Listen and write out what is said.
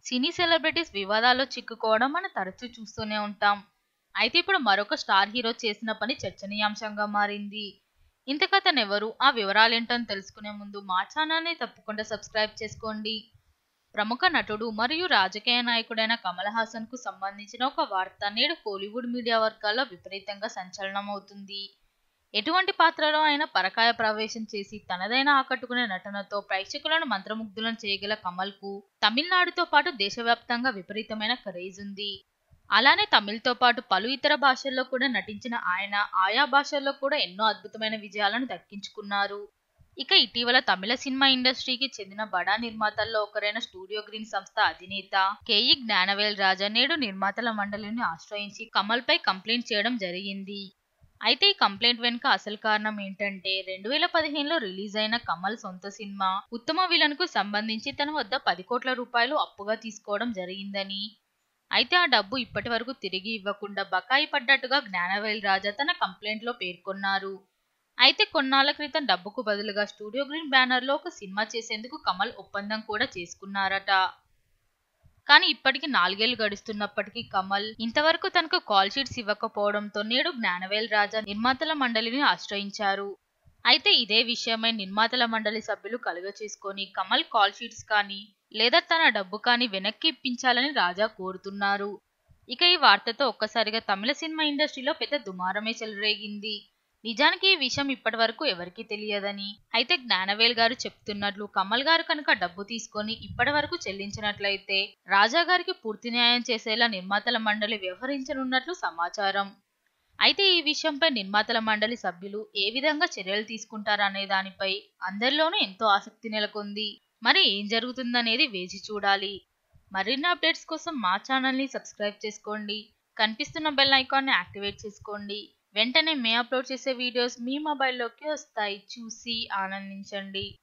సినీ celebrities వివాదాల్లో చిక్కుకోవడం మనం తరచూ చూస్తూనే ఉంటాం అయితే ఇప్పుడు మరొక స్టార్ హీరో చేసిన పని చర్చనీయాంశంగా మారింది ఇంతకతనెవరు ఆ వివరాలేంటని తెలుసుకునే ముందు మా ఛానల్ని తప్పకుండా సబ్స్క్రైబ్ చేసుకోండి ప్రముఖ నటుడు మరియు రాజకీయ నాయకుడైన కమల్ హాసన్ కు సంబంధించిన ఒక వార్త నేడు కోలీవుడ్ మీడియా వర్గాల్లో విపరీతంగా సంచలనం అవుతుంది ఎటువంటి పాత్రలో అయినా పరకాయ ప్రవేశం చేసి తనదైన ఆకట్టుకునే నటనతో ప్రేక్షకులను మంత్రముగ్ధులను చేయగల కమల్ కు తమిళనాడుతో పాటు దేశవ్యాప్తంగా విపరీతమైన క్రేజ్ ఉంది అలానే తమిళ్తో పాటు పలు ఇతర భాషల్లో కూడా నటించిన ఆయన ఆయా భాషల్లో కూడా ఎన్నో అద్భుతమైన విజయాలను దక్కించుకున్నారు ఇక ఇటీవల తమిళ సినిమా ఇండస్ట్రీకి చెందిన బడా నిర్మాతల్లో ఒకరైన స్టూడియో గ్రీన్ సంస్థ అధినేత కేఈ జ్ఞానవేల్ రాజా నేడు నిర్మాతల మండలిని ఆశ్రయించి కమల్ పై కంప్లైంట్ చేయడం జరిగింది అయితే ఈ కంప్లైంట్ వెనుక అసలు కారణం ఏంటంటే రెండు వేల పదిహేనులో రిలీజ్ అయిన కమల్ సొంత సినిమా ఉత్తమ విలన్ కు సంబంధించి తన వద్ద పది కోట్ల రూపాయలు అప్పుగా తీసుకోవడం జరిగిందని అయితే ఆ డబ్బు ఇప్పటి వరకు తిరిగి ఇవ్వకుండా బకాయి పడ్డట్టుగా జ్ఞానవేల్ రాజా తన కంప్లైంట్ లో పేర్కొన్నారు అయితే కొన్నాళ్ల క్రితం డబ్బుకు బదులుగా స్టూడియో గ్రీన్ బ్యానర్ లో ఒక సినిమా చేసేందుకు కమల్ ఒప్పందం కూడా చేసుకున్నారట కానీ ఇప్పటికి నాలుగేళ్లు గడుస్తున్నప్పటికీ కమల్ ఇంతవరకు తనకు కాల్ షీట్స్ ఇవ్వకపోవడంతో నేడు జ్ఞానవేల్ రాజా నిర్మాతల మండలిని ఆశ్రయించారు అయితే ఇదే విషయమై నిర్మాతల మండలి సభ్యులు కలుగ చేసుకొని కమల్ కాల్ షీట్స్ కానీ లేదా తన డబ్బు కానీ వెనక్కి ఇప్పించాలని రాజా కోరుతున్నారు ఇక ఈ వార్తతో ఒక్కసారిగా తమిళ సినిమా ఇండస్ట్రీలో పెద్ద దుమారమే చెలరేగింది నిజానికి ఈ విషయం ఇప్పటి వరకు ఎవరికీ తెలియదని అయితే జ్ఞానవేల్ గారు చెప్తున్నట్లు కమల్ గారు కనుక డబ్బు తీసుకొని ఇప్పటి వరకు చెల్లించినట్లయితే రాజా గారికి పూర్తి న్యాయం చేసేలా నిర్మాతల మండలి వ్యవహరించనున్నట్లు సమాచారం అయితే ఈ విషయంపై నిర్మాతల మండలి సభ్యులు ఏ విధంగా చర్యలు తీసుకుంటారనే దానిపై అందరిలోనూ ఎంతో ఆసక్తి నెలకొంది మరి ఏం జరుగుతుందనేది వేచి చూడాలి మరిన్ని అప్డేట్స్ కోసం మా ఛానల్ని సబ్స్క్రైబ్ చేసుకోండి కనిపిస్తున్న బెల్ ఐకాన్ని యాక్టివేట్ చేసుకోండి వెంటనే మే అప్లోడ్ చేసే వీడియోస్ మీ మొబైల్లోకి వస్తాయి చూసి ఆనందించండి